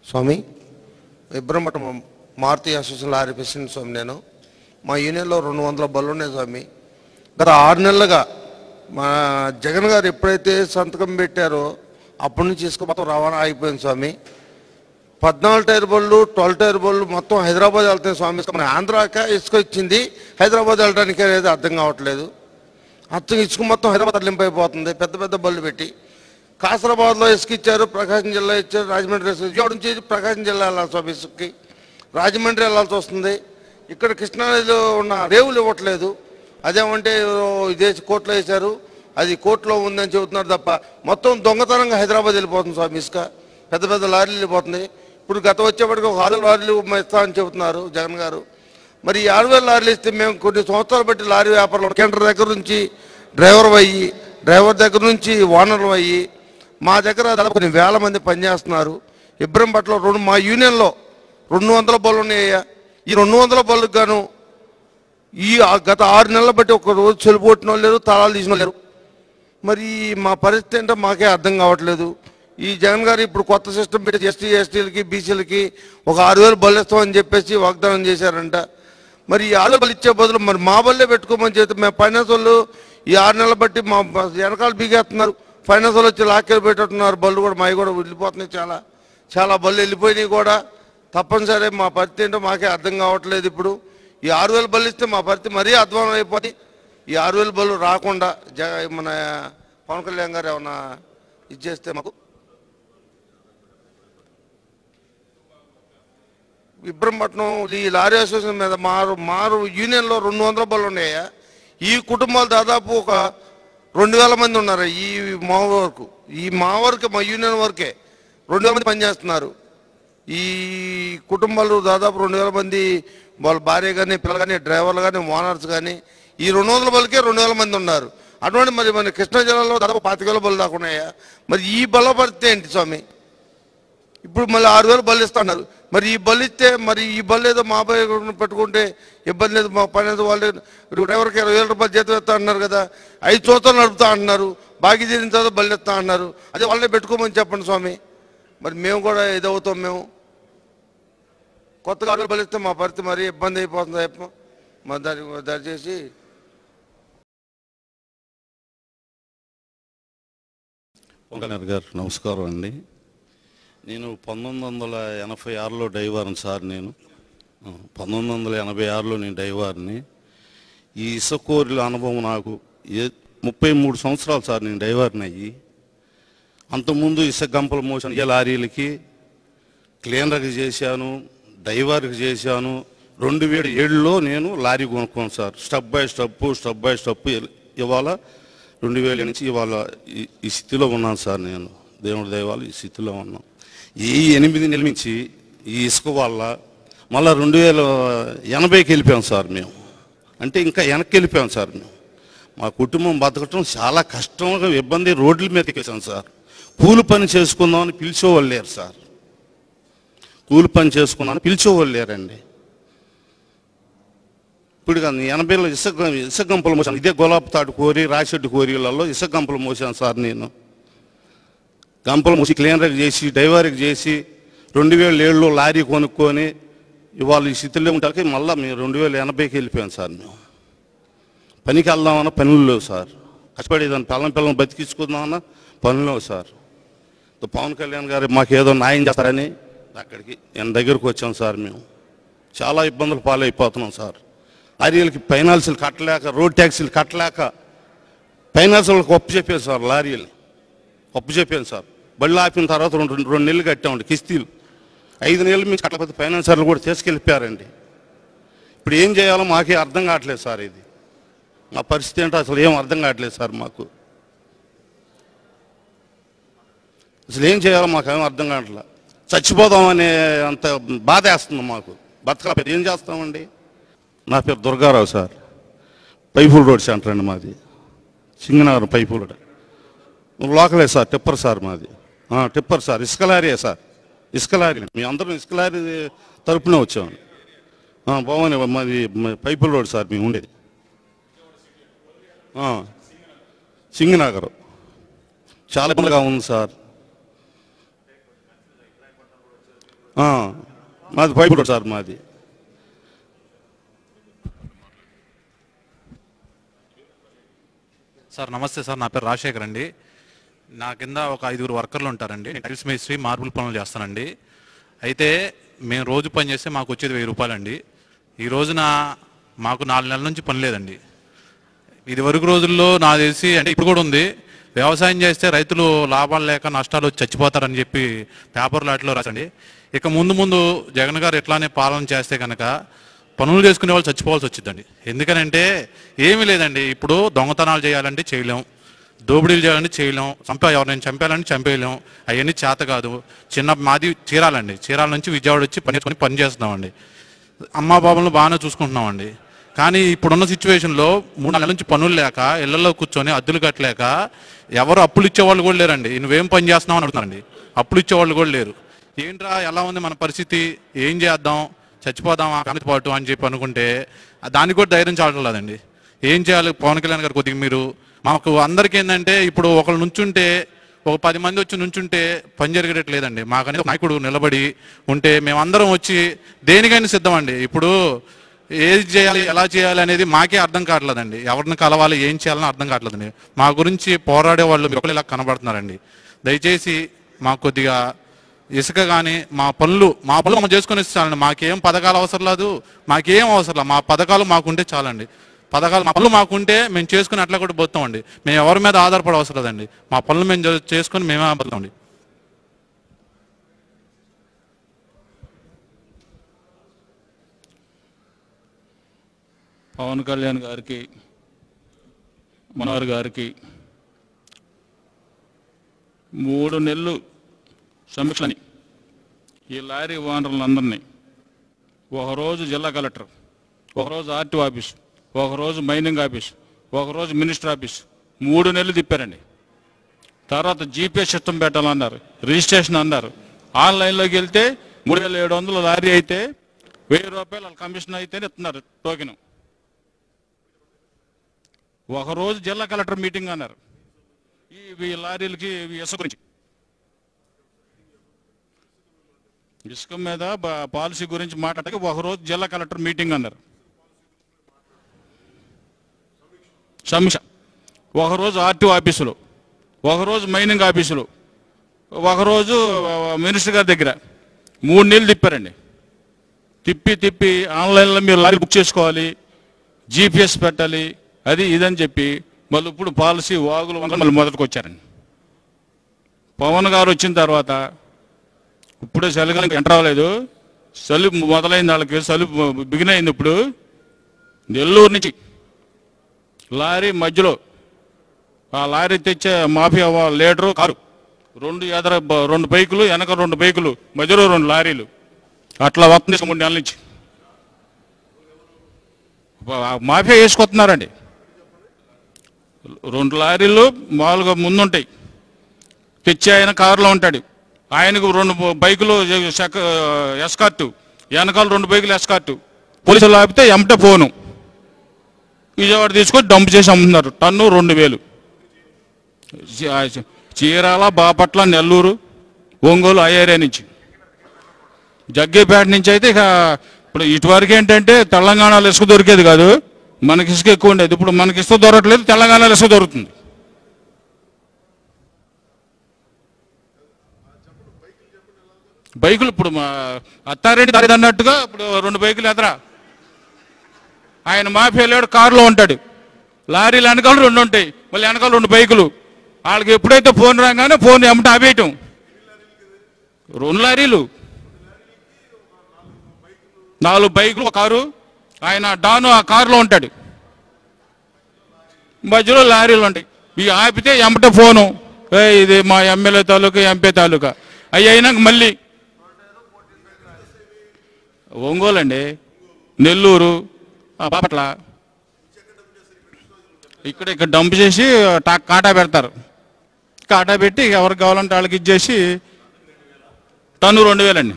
స్వామి Ibrahimpatnam Maruti association lorry president Swami నేను మా యూనియన్లో రెండు వందల బళ్ళు ఉన్నాయి స్వామి గత ఆరు నెలలుగా మా జగన్ గారు ఎప్పుడైతే సంతకం పెట్టారో అప్పటి నుంచి ఇసుక మొత్తం రవాణా అయిపోయింది స్వామి పద్నాలుగు టైర్ బళ్ళు ట్వెల్వ్ టైర్ బళ్ళు మొత్తం హైదరాబాద్ వెళ్తాయి స్వామి ఇసుక మన ఆంధ్రాక ఇసుక ఇచ్చింది హైదరాబాద్ వెళ్ళడానికి అనేది అర్థం కావట్లేదు అర్థం ఇసుక మొత్తం హైదరాబాద్ లింప్ అయిపోతుంది పెద్ద పెద్ద బళ్ళు పెట్టి కాసరాబాద్లో ఇసుక ఇచ్చారు ప్రకాశం జిల్లా ఇచ్చారు రాజమండ్రి ఇసుక విజయవాడ నుంచి ప్రకాశం జిల్లా వెళ్ళాలి స్వామి ఇసుకకి రాజమండ్రి వెళ్ళాల్సి వస్తుంది ఇక్కడ కృష్ణానదిలో ఉన్న రేవులు ఇవ్వట్లేదు అదేమంటే ఏదో ఇదే కోర్టులో వేశారు అది కోర్టులో ఉందని చెబుతున్నారు తప్ప మొత్తం దొంగతనంగా హైదరాబాద్ వెళ్ళిపోతుంది స్వామి ఇసుక పెద్ద పెద్ద లారీలు వెళ్ళిపోతుంది ఇప్పుడు గత వచ్చేప్పటికి ఒక ఆరు లారీలు ఇస్తామని చెబుతున్నారు జగన్ గారు మరి ఈ ఆరు వేల లారీలు ఇస్తే మేము కొన్ని సంవత్సరాలు బట్టి లారీ వ్యాపారంలో కేంద్ర దగ్గర నుంచి డ్రైవర్ అయ్యి డ్రైవర్ దగ్గర నుంచి ఓనర్లు అయ్యి మా దగ్గర దాదాపు కొన్ని వేల మంది పనిచేస్తున్నారు ఇబ్రహంపట్ల రెండు మా యూనియన్లో రెండు వందల బళ్ళు ఉన్నాయ్యా ఈ రెండు వందల బళ్ళకు గాను ఈ ఆ- గత ఆరు నెలల బట్టి ఒక రోజు చెలిపోట్టిన వాళ్ళు లేరు తాళాలు తీసిన వాళ్ళు లేరు మరి మా పరిస్థితి ఏంటో మాకే అర్థం కావట్లేదు ఈ జగన్ గారు ఇప్పుడు కొత్త సిస్టమ్ పెట్టి ఎస్టీ ఎస్టీలకి బీసీలకి ఒక ఆరు వేలు బళ్ళు ఇస్తామని చెప్పేసి వాగ్దానం చేశారంట మరి ఈ ఆరు బళ్ళు ఇచ్చే బదులు మరి మా బల్లే పెట్టుకోమని చెప్తే మేము ఫైనాన్స్ వాళ్ళు ఈ ఆరు నెలలు బట్టి మా బ- వెనకాల బీగేస్తున్నారు ఫైనాన్స్ వాళ్ళు వచ్చి లాక్కెళ్ళి పెట్టేట్టున్నారు బళ్ళు కూడా మావి కూడా వెళ్ళిపోతున్నాయి చాలా చాలా బళ్ళు వెళ్ళిపోయినాయి కూడా తప్పనిసరి మా పరిస్థితి ఏంటో మాకే అర్థం కావట్లేదు ఇప్పుడు ఈ ఆరు వేలు బళ్ళు ఇస్తే మా పరిస్థితి మరీ అధ్వానం అయిపోతుంది ఈ ఆరు వేలు బళ్ళు రాకుండా జగ మన పవన్ కళ్యాణ్ గారు ఏమన్నా ఇచ్చేస్తే మాకు ఇబ్రహంపట్నం ఈ లారీ అసోసియేషన్ మీద మారు మారు యూనియన్లో రెండు వందల బళ్ళు ఉన్నాయా ఈ కుటుంబాలు దాదాపు ఒక రెండు వేల మంది ఉన్నారు ఈ మా వరకు ఈ మా వరకే మా యూనియన్ వరకే రెండు వేల మంది పనిచేస్తున్నారు ఈ కుటుంబాలు దాదాపు రెండు వేల మంది వాళ్ళ భార్య కానీ పిల్లలు కానీ డ్రైవర్లు కానీ ఓనర్స్ కానీ ఈ రెండు వందల బలకే రెండు వేల మంది ఉన్నారు అటువంటి మరి మన కృష్ణా జిల్లాలో దాదాపు పాతిక వేల బలు దాకా ఉన్నాయా మరి ఈ బల పరిస్థితి ఏంటి స్వామి ఇప్పుడు మళ్ళీ ఆరు వేలు బళ్ళు ఇస్తున్నారు మరి ఈ బళ్ళు ఇస్తే మరి ఈ బళ్ళు ఏదో మా అబ్బాయి పెట్టుకుంటే ఇబ్బంది లేదు మా పని ఏదో వాళ్ళు డ్రైవర్కి ఇరవై వేల రూపాయలు జీతం ఇస్తా అన్నారు కదా ఐదు సంవత్సరాలు నడుపుతా అంటున్నారు బాకీ తీరిన తర్వాత బళ్ళు ఇస్తా అన్నారు అదే వాళ్ళే పెట్టుకోమని చెప్పండి స్వామి మరి మేము కూడా ఇదవుతాం మేము కొత్తగా ఆరు బళ్ళు ఇస్తే మా పరిస్థితి మరీ ఇబ్బంది అయిపోతుంది అయ్యప్ప మరి దానికి దయచేసి వెంకయ్య గారు నమస్కారం అండి నేను పంతొమ్మిది వందల ఎనభై ఆరులో డైవర్ని సార్ నేను ఆ, పంతొమ్మిది వందల ఎనభై ఆరులో నేను డైవర్ని ఈ ఇసుకోరిల అనుభవం నాకు ఏ ముప్పై మూడు సంవత్సరాలు సార్ నేను డైవర్ని అయ్యి అంతకుముందు ఇసుక గంపల మోషన్ ఏ లారీలకి క్లీనర్కి చేశాను డ్రైవర్కి చేశాను రెండు వేల ఏడులో నేను లారీ కొనుక్కోను sir step by step step by step ఇవాళ రెండు వేల నుంచి ఇవాళ ఈ- ఈ స్థితిలో ఉన్నాను సార్ నేను దేవుడి దైవాలు ఈ స్థితిలో ఉన్నాం ఈ ఎనిమిది నెలల నుంచి ఈ ఇసుక వల్ల మళ్ళీ రెండు వేల ఎనభైకి వెళ్ళిపోయాం సార్ మేము అంటే ఇంకా వెనక్కి వెళ్ళిపోయాం సార్ మేము మా కుటుంబం బతకటం చాలా కష్టంగా ఇబ్బంది రోడ్ల మీదకి వచ్చాం సార్ కూలి పని చేసుకుందామని పిలిచేవాళ్ళు లేరు సార్ కూలి పని చేసుకున్నాను పిలిచేవాళ్ళు లేరండి ఇప్పుడు కాదు ఎనభైలో ఇసుక ఇసుక గంపలు మోసాను ఇదే గులాబ్ తాడు కోరి రాషెడ్డు కోరిలలో ఇసుక గంపలు మోసాను సార్ నేను గంపలు మూసి క్లీనర్కి చేసి డ్రైవర్కి చేసి రెండు వేల ఏడులో లారీ కొనుక్కొని ఇవాళ ఈ స్థితిలో ఉంటాకి మళ్ళీ మేము రెండు వేల ఎనభైకి వెళ్ళిపోయాం సార్ మేము పనికి వెళ్దామన్నా పనులు లేవు సార్ కష్టపడేదాన్ని పిల్లం పిల్లల్ని బతికించుకుందామన్నా పనులు లేవు సార్ తో పవన్ కళ్యాణ్ గారు మాకు ఏదో న్యాయం చేస్తారని అక్కడికి నేను దగ్గరకు వచ్చాం సార్ మేము చాలా ఇబ్బందులు పాలైపోతున్నాం సార్ లారీలకి ఫైనాన్సులు కట్టలేక రోడ్ ట్యాక్సీలు కట్టలేక ఫైనాన్స్ వాళ్ళకి ఒప్పు చెప్పాను సార్ లారీలు ఒప్పు చెప్పాను సార్ బళ్ళు ఆపిన తర్వాత రెండు రెండు రెండు నెలలు కట్టామండి కిస్తీలు ఐదు నెలలు మీకు కట్టకపోతే ఫైనాన్సర్లు కూడా తీసుకెళ్ళిపోయారండి ఇప్పుడు ఏం చేయాలో మాకే అర్థం కావట్లేదు సార్ ఇది మా పరిస్థితి ఏంటో అసలు ఏం అర్థం కావట్లేదు సార్ మాకు అసలు ఏం చేయాలో మాకు ఏం అర్థం కావట్లేదు చచ్చిపోదామనే అంత బాధ వేస్తుంది మాకు బతకల పేరు ఏం చేస్తామండి నా పేరు Durgarao sir Paipula road center అండి మాది సింగనగరం పైపూల్ రోడ్ లోకలే సార్ టిప్పర్ సార్ మాది ఆ, టిప్పర్ సార్ ఇసుక లారీయే సార్ ఇసుక లారీ మీ అందరం ఇసుక లారీ తరపునే వచ్చామండి ఆ, బాగుంది మాది మ- పైపుల్ రోడ్ సార్ మేము ఉండేది ఆ, సింగనగర్ చాలా ఇబ్బందిగా ఉంది సార్ ఆ, మాది పైపు రోడ్ సార్ మాది సార్ నమస్తే సార్ నా పేరు రాజశేఖర్ అండి నా కింద ఒక ఐదుగురు వర్కర్లు ఉంటారండి నేను టైల్స్ మేస్త్రి మార్బుల్ పనులు చేస్తానండి అయితే మేము రోజు పని చేస్తే మాకు వచ్చేది వెయ్యి రూపాయలండి ఈ రోజున మాకు నాలుగు నెలల నుంచి పని లేదండి ఇది వరకు రోజుల్లో నాకు తెలిసి అంటే ఇప్పుడు కూడా ఉంది వ్యవసాయం చేస్తే రైతులు లాభాలు లేక నష్టాలు వచ్చి చచ్చిపోతారని చెప్పి పేపర్లో వాటిలో రాసండి ఇక ముందు ముందు జగన్ గారు ఇట్లానే పాలన చేస్తే కనుక పనులు చేసుకునే వాళ్ళు చచ్చిపోవాల్సి వచ్చిందండి ఎందుకనంటే ఏమీ లేదండి ఇప్పుడు దొంగతనాలు చేయాలంటే చేయలేం దోపిడీలు చేయాలంటే చేయలేం చంపా ఎవరినైనా చంపేయాలంటే చంపేయలేం అవన్నీ చేత కాదు చిన్న మాది చీరాలండి చీరాల నుంచి విజయవాడ వచ్చి పని చేసుకొని పని చేస్తున్నామండి అమ్మా బాబులను బాగానే చూసుకుంటున్నామండి కానీ ఇప్పుడున్న సిచ్యువేషన్లో మూడు నెలల నుంచి పనులు లేక ఇళ్లలో కూర్చొని అద్దెలు కట్టలేక ఎవరు అప్పులు ఇచ్చేవాళ్ళు కూడా లేరండి నువ్వేం పని చేస్తున్నావు అని అడుగుతున్నారండి అప్పులు ఇచ్చేవాళ్ళు కూడా లేరు ఏంట్రా ఎలా ఉంది మన పరిస్థితి ఏం చేద్దాం చచ్చిపోదామా కనతి పాటు అని చెప్పి అనుకుంటే ఆ దానికి కూడా ధైర్యం చాలట్లేదండి ఏం చేయాలి పవన్ కళ్యాణ్ గారు కొద్దిగా మీరు మాకు అందరికీ ఏంటంటే ఇప్పుడు ఒకళ్ళు నుంచుంటే ఒక పది మంది వచ్చి నుంచుంటే పని జరిగేటట్లేదండి మాకనేది ఒక నాయకుడు నిలబడి ఉంటే మేమందరం వచ్చి దేనికైనా సిద్ధమండి ఇప్పుడు ఏది చేయాలి ఎలా చేయాలి అనేది మాకే అర్థం కావట్లేదండి ఎవరిని కలవాలి ఏం చేయాలని అర్థం కావట్లేదండి మా గురించి పోరాడే వాళ్ళు మీరు ఒకళ్ళు ఇలా కనబడుతున్నారండి దయచేసి మాకు కొద్దిగా ఇసుక కానీ మా పనులు మా పనులు మనం చేసుకొని చాలండి మాకేం పథకాలు అవసరం లేదు మాకేం అవసరం లేదు మా పథకాలు మాకుంటే చాలండి పథకాలు మా పనులు మాకుంటే మేము చేసుకుని అట్లా కూడా పోతామండి మేము ఎవరి మీద ఆధారపడ అవసరం లేదండి మా పనులు మేము చే- చేసుకొని మేమే పోతామండి పవన్ కళ్యాణ్ గారికి మనోహర్ గారికి మూడు నెలలు సమీక్షని ఈ లారీ ఓనర్లందరినీ ఒకరోజు జిల్లా కలెక్టర్ ఒకరోజు ఆర్టీఓ ఆఫీస్ ఒకరోజు మైనింగ్ ఆఫీస్ ఒకరోజు మినిస్టర్ ఆఫీస్ మూడు నెలలు తిప్పారండి తర్వాత జీపీఎస్ సిస్టమ్ పెట్టాలన్నారు రిజిస్ట్రేషన్ అన్నారు ఆన్లైన్లోకి వెళ్తే మూడు వేల ఏడు వందలు లారీ అయితే వెయ్యి రూపాయలు వాళ్ళ కమిషన్ అయితేనే ఇస్తున్నారు టోకెన్ ఒకరోజు జిల్లా కలెక్టర్ మీటింగ్ అన్నారు ఈ ఈ లారీలకి ఈ ఇసుక గురించి ఇసుక మీద బ- పాలసీ గురించి మాట్లాడక ఒకరోజు జిల్లా కలెక్టర్ మీటింగ్ అన్నారు సమీక్ష ఒకరోజు ఆర్టీఓ ఆఫీసులో ఒకరోజు మైనింగ్ ఆఫీసులో ఒకరోజు ఆ, మినిస్టర్ గారి దగ్గర మూడు నెలలు తిప్పారండి తిప్పి తిప్పి ఆన్లైన్లో మీరు లారీ బుక్ చేసుకోవాలి జీపీఎస్ పెట్టాలి అది ఇదని చెప్పి మళ్ళీ ఇప్పుడు పాలసీ వాగులు వంకలు మళ్ళీ మొదటికి వచ్చారండి పవన్ గారు వచ్చిన తర్వాత ఇప్పుడే చలికాలం ఎంటర్ అవ్వలేదు చలి మొదలైంది వాళ్ళకి చలి బిగిన్ అయింది ఇప్పుడు నెల్లూరు నుంచి లారీ మధ్యలో ఆ లారీ తెచ్చే మాఫియా వా- లీడరు కారు రెండు ఎదర బ- రెండు బైకులు వెనక రెండు బైకులు మధ్యలో రెండు లారీలు అట్లా వస్తుంది మూడు నెలల నుంచి ఆ మాఫియా వేసుకొస్తున్నారండి రెండు లారీలు మామూలుగా ముందుంటాయి తెచ్చి ఆయన కారులో ఉంటాడు ఆయనకు రెండు బైకులు సెక- ఎస్కార్టు వెనకాల రెండు బైకులు ఎస్కార్టు పోలీసులు ఆపితే ఎమటే ఫోను విజయవాడ తీసుకొని డంప్ చేసి అమ్ముతున్నారు టన్ను రెండు వేలు చీ- చీరాల బాపట్ల నెల్లూరు ఒంగోలు ఆ ఏరియా నుంచి జగ్గేపేట నుంచి అయితే ఇక ఇప్పుడు ఇటువరకు ఏంటంటే తెలంగాణలో ఇసుక దొరికేది కాదు మనకి ఇసుక ఎక్కువ ఉండేది ఇప్పుడు మనకి ఇసుక దొరకట్లేదు తెలంగాణలో ఇసుక దొరుకుతుంది బైకులు ఇప్పుడు మా అత్తారెడ్డి దారి అన్నట్టుగా ఇప్పుడు రెండు బైకులు ఎదరా ఆయన మాఫియా లేడు కారులో ఉంటాడు లారీలు వెనకాల రెండు ఉంటాయి మళ్ళీ వెనకాల రెండు బైకులు వాళ్ళకి ఎప్పుడైతే ఫోన్ రాగానే ఫోన్ ఎమ్మట ఆపేయటం రెండు లారీలు నాలుగు బైకులు ఒక కారు ఆయన డాను ఆ కారులో ఉంటాడు మధ్యలో లారీలు ఉంటాయి ఇవి ఆపితే ఎమ్మట ఫోను ఏ ఇది మా ఎమ్మెల్యే తాలూకా ఎంపీ తాలూకా అవి అయినాక మళ్ళీ ఒంగోలు అండి నెల్లూరు ఆ బాపట్ల ఇక్కడ ఇక్కడ డంప్ చేసి టా- కాటా పెడతారు కాటా పెట్టి ఎవరికి కావాలంటే వాళ్ళకి ఇచ్చేసి టన్ను రెండు వేలండి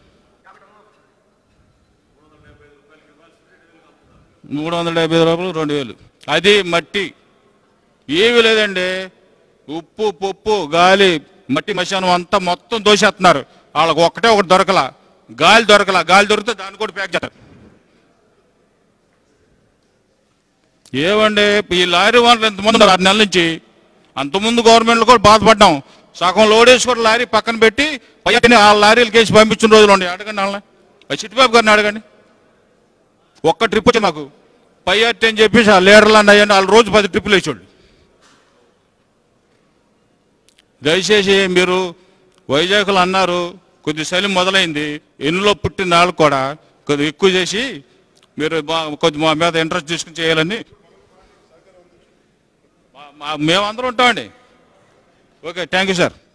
మూడు వందల డెబ్బై ఐదు రూపాయలు రెండు వేలు అది మట్టి ఏమీ లేదండి ఉప్పు పప్పు గాలి మట్టి మశానం అంతా మొత్తం దోసేస్తున్నారు వాళ్ళకి ఒక్కటే ఒకటి దొరకలా గాలి దొరకలా గాలి దొరికితే దాన్ని కూడా ప్యాక్ చేస్తారు ఏమండి ఈ లారీ వాళ్ళు ఎంతమంది ఉన్నారు ఆరు నెలల నుంచి అంతకుముందు గవర్నమెంట్లో కూడా బాధపడ్డాం సగం లోడ్ వేసుకొని లారీ పక్కన పెట్టి పైన ఆ లారీలు కేసి పంపించిన రోజులు ఉండే అడగండి వాళ్ళని ఆ చిట్టిబాబు గారిని అడగండి ఒక్క ట్రిప్ వచ్చి నాకు పై అట్టి అని చెప్పేసి ఆ లీడర్లు అన్నాయని వాళ్ళు రోజు పది ట్రిప్పులు వేసేవాళ్ళు దయచేసి మీరు వైజాగ్లో అన్నారు కొద్ది చలి మొదలైంది ఎన్నులో పుట్టిన వాళ్ళు కూడా కొద్దిగా ఎక్కువ చేసి మీరు మా- కొద్ది మా మీద ఇంట్రెస్ట్ తీసుకుని చేయాలని మా- మా- మేమందరం ఉంటామండి ఓకే థ్యాంక్ యూ సార్